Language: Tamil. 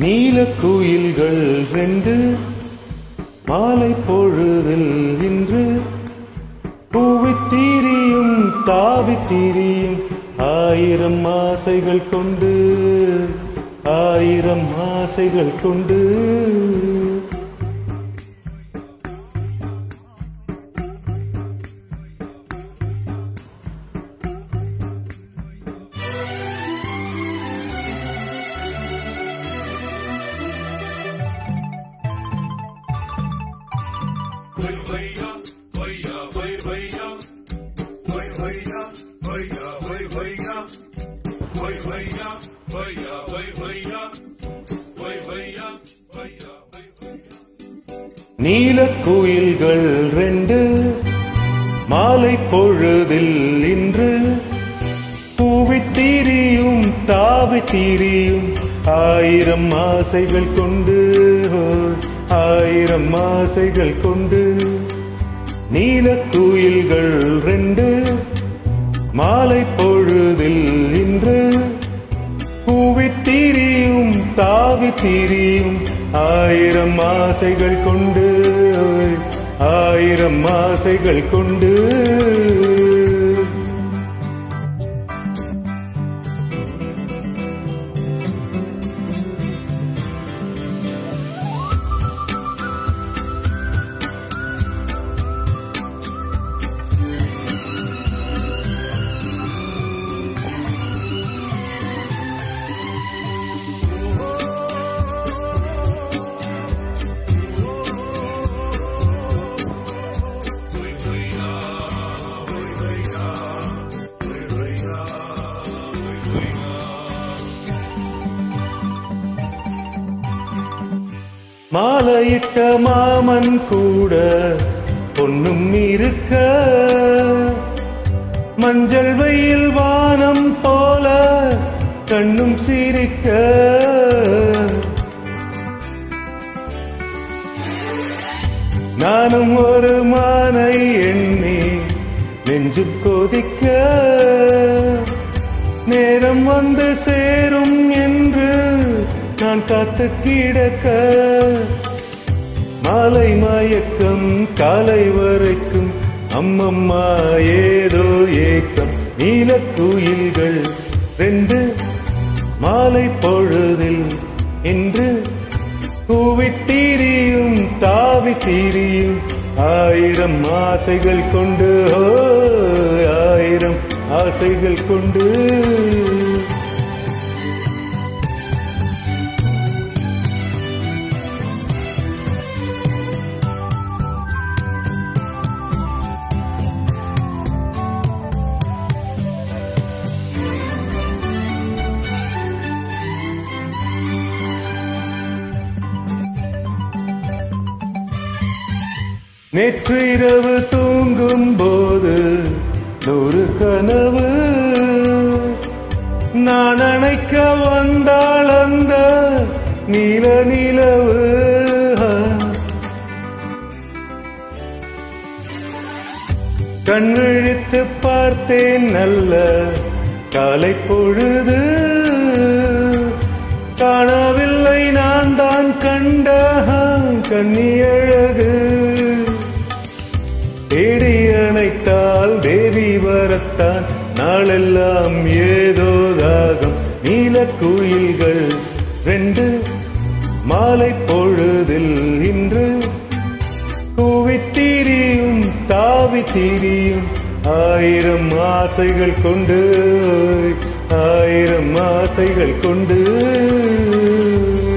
நீல குயில்கள் ரெண்டு மாலை பொழுதில் இன்று பூவித் தீரியும் தாவித் தீரியும் ஆயிரம் ஆசைகள் கொண்டு ஆயிரம் ஆசைகள் கொண்டு நீல குயில்கள் ரெண்டு மாலை பொழுதில் இன்று பூவித் தீரியும் தாவித் தீரியும் ஆயிரம் ஆசைகள் கொண்டு ஆயிரம் ஆசைகள் கொண்டு நீல குயில்கள் ரெண்டு மாலை பொழுதில் இன்று பூவித் தீரியும் தாவித் தீரியும் ஆயிரம் ஆசைகள் கொண்டு ஆயிரம் ஆசைகள் கொண்டு மாலையிட்ட மாமன் கூட பொன்னும் இருக்க மஞ்சள் வெயில் வானம் போல கண்ணும் சிரிக்க நானும் ஒரு மானை எண்ணி நெஞ்சு கொதிக்க நேரம் வந்து சேரும் என்று நான் காத்து கிடக்க மாலை மயக்கம் காலை வரைக்கும் அம்மம்மா ஏதோ ஏக்கம் நீலக்குயில்கள் ரெண்டு மாலை பொழுதில் இன்று கூவித் தீரியும் தாவி தீரியும் ஆயிரம் ஆசைகள் கொண்டு ஓ, ஆயிரம் ஆசைகள் கொண்டு நேற்று இரவு தூங்கும் போது நூறு கனவு நான் அணைக்க வந்தாள் அந்த நீல நிலவு கண்விழித்து பார்த்தேன் நல்ல காலை பொழுது காணவில்லை நான் தான் கண்ட கண்ணி அழகு தேடி அணைத்தால் தேவி வரத்தான் நாளெல்லாம் ஏதோ தாகம் நீல குயில்கள் ரெண்டு மாலை பொழுதில் இன்று கூவித் தீரியும் தாவி தீரியும் ஆயிரம் ஆசைகள் கொண்டு ஆயிரம் ஆசைகள் கொண்டு